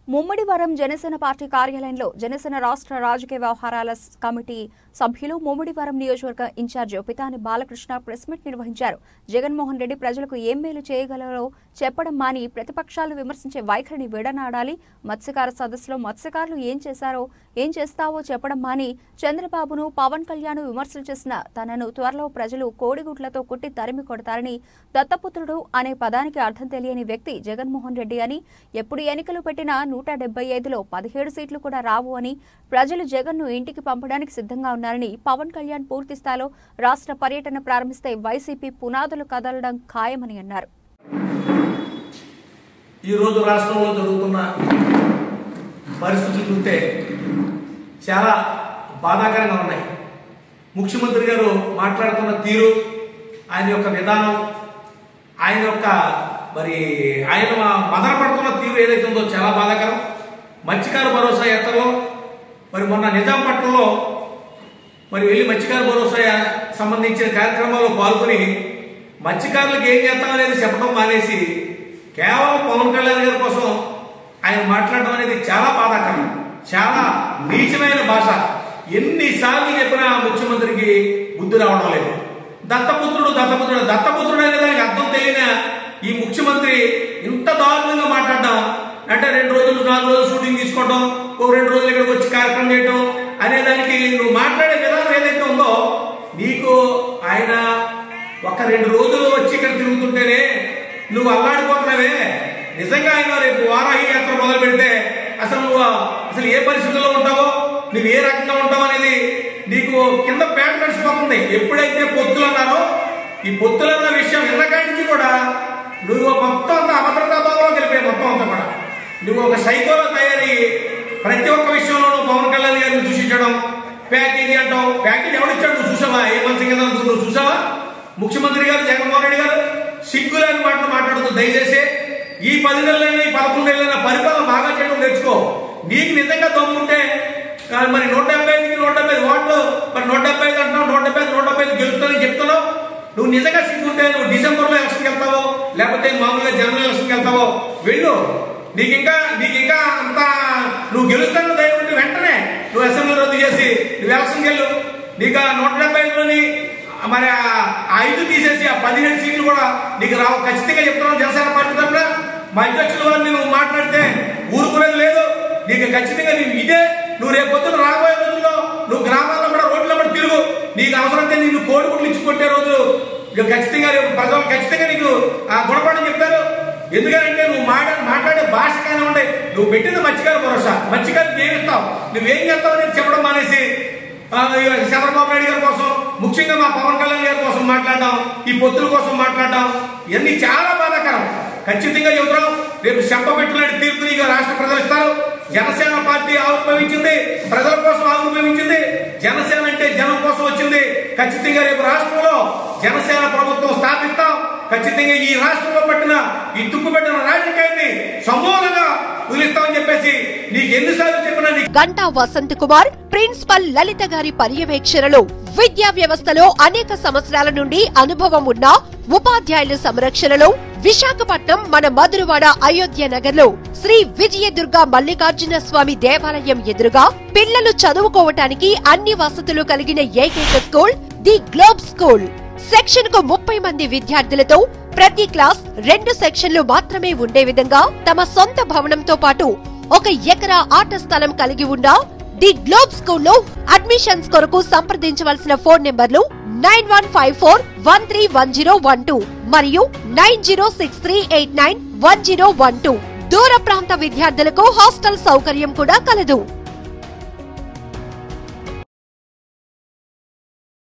Mummidivaram Janasena party కార్యాలయంలో జనసేన రాష్ట్ర రాజకీయ వ్యవహారాల స్ కమిటీ సభ్యులు ముమ్మడివరం నియోజకవర్గ incharge Pitani Balakrishna press meet నిర్వహించారు జగన్మోహన్ రెడ్డి ప్రజలకు ఏం మేలు చేయగలరో చెప్పడం మాని ప్రతిపక్షాలు విమర్శించే వైఖరిని విడనాడాలి మత్స్యకార సదస్సులో మత్స్యకారులు ఏం చేశారో ఏం చేస్తావో చెప్పడం మాని చంద్రబాబును పవన్ కళ్యాణ్ విమర్శలు చేసిన తనను త్వరలో ప్రజలు కోడిగుడ్లతో కుట్టి తరిమి కొడతారని దత్తపుత్రుడు అనే పదానికి అర్థం తెలియని వ్యక్తి జగన్మోహన్ రెడ్డి అని ఎప్పుడు ఎన్నికలు పెట్టినా నూట డెబ్బై ఐదులో పదిహేడు సీట్లు కూడా రావు అని ప్రజలు జగన్ను ఇంటికి పంపడానికి సిద్ధంగా ఉన్నారని పవన్ కళ్యాణ్ పూర్తి స్థాయిలో రాష్ట్ర పర్యటన ప్రారంభిస్తే వైసీపీ పునాదులు కదలడం ఖాయమని అన్నారు ఈరోజు రాష్ట్రంలో జరుగుతున్న పరిస్థితులు చూస్తే చాలా బాధాకరంగా ఉన్నాయి ముఖ్యమంత్రి గారు మాట్లాడుతున్న తీరు ఆయన యొక్క విధానం ఆయన యొక్క మరి ఆయన మదనపడుతున్న తీరు ఏదైతే ఉందో చాలా బాధాకరం మత్స్యకార భరోసా యాత్రలో మరి మొన్న నిజాంపట్నంలో మరి వెళ్ళి మత్స్యకార భరోసా సంబంధించిన కార్యక్రమాల్లో పాల్గొని మత్స్యకారులకు ఏం చేస్తాం అనేది చెప్పడం మానేసి కేవలం పవన్ కళ్యాణ్ గారి కోసం ఆయన మాట్లాడడం అనేది చాలా బాధాకరం చాలా నీచమైన భాష ఎన్నిసార్లు చెప్పినా ముఖ్యమంత్రికి బుద్ధి రావడం లేదు దత్తపుత్రుడు దత్తపుత్రుడు దత్తపుత్రుడు అనే దానికి అర్థం తెలియన ఈ ముఖ్యమంత్రి ఇంత దారుణంగా మాట్లాడడం అంటే రెండు రోజులు నాలుగు రోజులు షూటింగ్ తీసుకోవడం ఒక రెండు రోజులు ఇక్కడికి వచ్చి కార్యక్రమం చేయడం అనే దానికి నువ్వు మాట్లాడే విధానం ఏదైతే ఉందో నీకు ఆయన ఒక రెండు రోజులు వచ్చి ఇక్కడ తిరుగుతుంటేనే నువ్వు అల్లాడిపోతున్నావే నిజంగా ఆయన రేపు వారాహి యాత్ర మొదలు పెడితే అసలు నువ్వు అసలు ఏ పరిస్థితుల్లో ఉంటావో నువ్వు ఏ రకంగా ఉంటావు అనేది నీకు కింద పేట నడిచిపోతుంది ఎప్పుడైతే పొత్తులు అన్నారో ఈ పొత్తులు అన్న విషయం ఎన్నకాడి నుంచి కూడా నువ్వు మొత్తం అంతా అభద్రతా భావంలో గెలిపాయి మొత్తం అంతా కూడా నువ్వు ఒక సైకోలో తయారయ్యి ప్రతి ఒక్క విషయంలోనూ పవన్ కళ్యాణ్ గారిని దూషించడం ప్యాకేజీ అంటావు ప్యాకేజీ ఎవడిచ్చాడు నువ్వు చూసావా ఏ మంచి కింద ఉంటుంది నువ్వు చూసావా ముఖ్యమంత్రి గారు జగన్మోహన్ రెడ్డి గారు సిగ్గులేని మాటలు మాట్లాడుతూ దయచేసి ఈ పది నెలలైనా ఈ పదకొండు నెలలైనా పరిపాలన బాగా చేయడం నేర్చుకో నీకు నిజంగా దమ్ముంటే ఆ, మరి నూట డెబ్బై ఐదుకి నూట డెబ్బై ఐదు ఓట్లు మరి నూట డెబ్బై ఐదు అంటున్నావు నూట డెబ్బై ఐదు నూట డెబ్బై ఐదు గెలుస్తానని చెప్తున్నావు నువ్వు నిజంగా సిగ్గుంటే నువ్వు డిసెంబర్లో ఎలక్షన్కి వెళ్తావో లేకపోతే మామూలుగా జనరల్ ఎలక్షన్కి వెళ్తావో వెళ్ళు నీకు ఇంకా నీకు ఇంకా అంత నువ్వు గెలుస్తాను దయ ఉంటే వెంటనే నువ్వు అసెంబ్లీ రద్దు చేసి నువ్వు ఎలక్షన్కి వెళ్ళు నీకు ఆ నూట డెబ్బై ఐదులోని మరి ఆ ఐదు తీసేసి ఆ పదిహేడు సీట్లు కూడా నీకు రావు ఖచ్చితంగా చెప్తున్నాను జనసేన పార్టీ తరఫున మా అధ్యక్షుల వారిని నువ్వు మాట్లాడితే ఊరుకునేది లేదు నీకు ఖచ్చితంగా నీవు ఇదే నువ్వు రేపు పొద్దున రాబోయే రోజుల్లో నువ్వు గ్రామాల్లో కూడా రోడ్ల కూడా తిరుగు నీకు అవసరమైతే నిన్ను కోడి గుడ్లు ఇచ్చి కొట్టే రోజు ఇక ఖచ్చితంగా రేపు ప్రజలు ఖచ్చితంగా నీకు ఆ గుణపాఠం చెప్తారు ఎందుకంటే నువ్వు మాట మాట్లాడే భాష కానివ్వండి నువ్వు పెట్టింది మత్స్యకార భరోసా మత్స్యకారికి ఏమి ఇస్తావు నువ్వేం చేస్తావు అనేది చెప్పడం మానేసి ఆ, ఈ చంద్రబాబు నాయుడు గారి కోసం ముఖ్యంగా మా పవన్ కళ్యాణ్ గారి కోసం మాట్లాడడం ఈ పొత్తుల కోసం మాట్లాడడం ఇవన్నీ చాలా బాధాకరం ఖచ్చితంగా చెబుతున్నాం రేపు చెప్పబెట్టినట్టు తీర్పుని ఇక రాష్ట్ర ప్రజలు ఇస్తారు జనసేన పార్టీ ఆవిర్భవించింది ప్రజల కోసం ఆవిర్భవించింది జనసేన అంటే జనం కోసం వచ్చింది ఖచ్చితంగా రేపు రాష్ట్రంలో జనసేన ప్రభుత్వం స్థాపిస్తాం ఖచ్చితంగా ఈ రాష్ట్రంలో పట్టిన ఈ తుప్పు పెట్టిన రాజకీయాన్ని సమూలంగా వదిలిస్తామని చెప్పేసి నీకు ఎన్నిసార్లు చెప్పినా నీకు గంటా వసంత్ కుమార్ ప్రిన్సిపల్ లలిత గారి పర్యవేక్షణలో విద్యా వ్యవస్థలో అనేక సంవత్సరాల నుండి అనుభవం ఉన్న ఉపాధ్యాయుల సంరక్షణలో విశాఖపట్నం మన మధురవాడ అయోధ్య నగర్లో శ్రీ విజయదుర్గ మల్లికార్జున స్వామి దేవాలయం ఎదురుగా పిల్లలు చదువుకోవటానికి అన్ని వసతులు కలిగిన ఏకైక school the globe school section కు ముప్పై మంది విద్యార్థులతో ప్రతి క్లాస్ రెండు సెక్షన్లు మాత్రమే ఉండే విధంగా తమ సొంత భవనంతో పాటు ఒక ఎకరా ఆట స్థలం కలిగి ఉన్న ది గ్లోబ్ స్కూల్లో అడ్మిషన్స్ కొరకు సంప్రదించవలసిన ఫోన్ నెంబర్లు nine one five four one three one zero one two మరియు nine zero six three eight nine one zero one two దూర ప్రాంత విద్యార్థులకు హాస్టల్ సౌకర్యం కూడా కలదు